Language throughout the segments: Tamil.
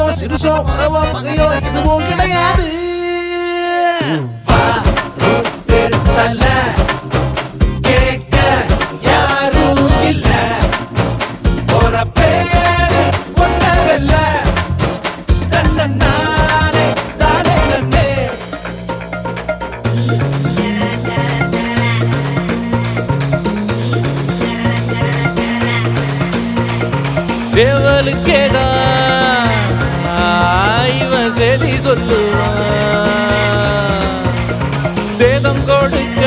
சிறுசோ உறவோ பகையோ எதுவும் கிடையாது வா ரோட்டு தல கேட்க யாரும் இல்ல போற பேரு ஒன்னவல்ல தன்னே தானே நன்னே சேவலுக்கேதான் இவன் செய்தி சொல்லுவான் சேதம் கொடுக்க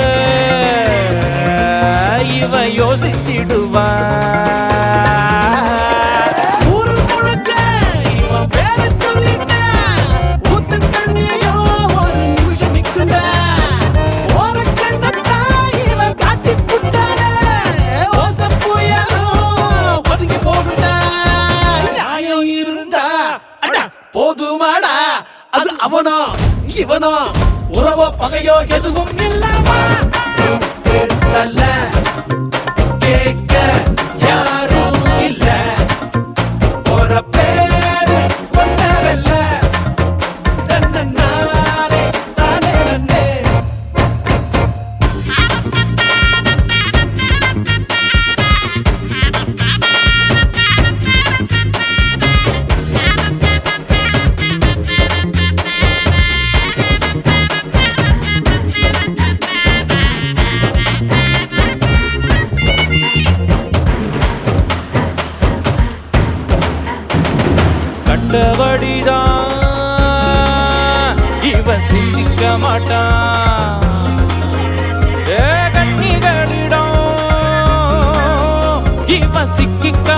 இவன் யோசிச்சிடுவான் ஊரு முழுக்க இவன் பேரை சொல்லிட்டான். ஊத்து தண்ணியோ ஒரு நிமிஷம் நிக்குண்டா. ஓரக்கண்ணத்தான் இவன் காட்டிப் புட்டானே. ஓசை புயலும் ஒதுங்கி போகுண்டா. நியாயம் இருந்தா, அட, போதுமாடா அது அவனோ இவனோ உறவோ பகையோ எதுவும் இல்லாமா நல்ல கேட்க யாரும் இல்ல போற பேரு கொண்டவல்ல தன்னே தானே நன்னே கண்டபடிதான் இவன் சிந்திக்க மாட்டான் ஏ கண்ணிகளிடம் இவன் சிக்கிக்க